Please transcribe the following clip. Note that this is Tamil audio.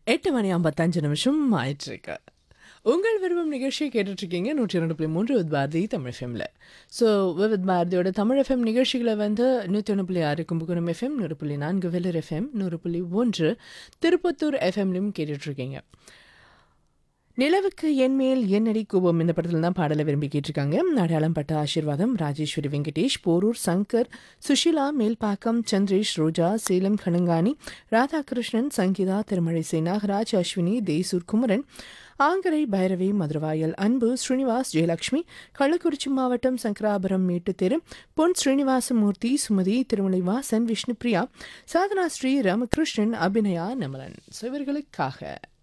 எட்டு மணி ஐம்பத்தஞ்சு நிமிஷம் ஆயிட்டுருக்கு உங்கள் விருப்பம் நிகழ்ச்சியை கேட்டுட்ருக்கீங்க நூற்றி ரெண்டு புள்ளி மூன்று வித் பாரதி தமிழ் எஃப்எம்ல ஸோ வித் பாரதியோட தமிழ் எஃப்எம் நிகழ்ச்சிகளை வந்து நூற்றி ஒன்று புள்ளி ஆறு கும்பகோணம் எஃப்எம் நூறு புள்ளி நான்கு வெள்ளர் எஃப்எம் நூறு புள்ளி ஒன்று திருப்பத்தூர் எஃப்எம்லையும் கேட்டுட்ருக்கீங்க நிலவுக்கு என் மேல் என்னடி கூபம் இந்த படத்தில் தான் பாடலை விரும்பி கேட்டிருக்காங்க அடையாளம் பட்ட ஆசீர்வாதம் ராஜேஸ்வரி வெங்கடேஷ் போரூர் சங்கர் சுஷிலா மேல்பாக்கம் சந்திரேஷ் ரோஜா சேலம் கணங்காணி ராதாகிருஷ்ணன் சங்கீதா திருமழிசை நாகராஜ் அஸ்வினி தேசூர் குமரன் ஆங்கரை பைரவி மதுரவாயல் அன்பு ஸ்ரீனிவாஸ் ஜெயலட்சுமி கள்ளக்குறிச்சி மாவட்டம் சங்கராபுரம் மேட்டுத்தெரு பொன் ஸ்ரீனிவாசமூர்த்தி சுமதி திருமலைவாசன் விஷ்ணுபிரியா சாதனா ஸ்ரீ ராமகிருஷ்ணன் அபிநயா நமலன் ஸோ இவர்களுக்காக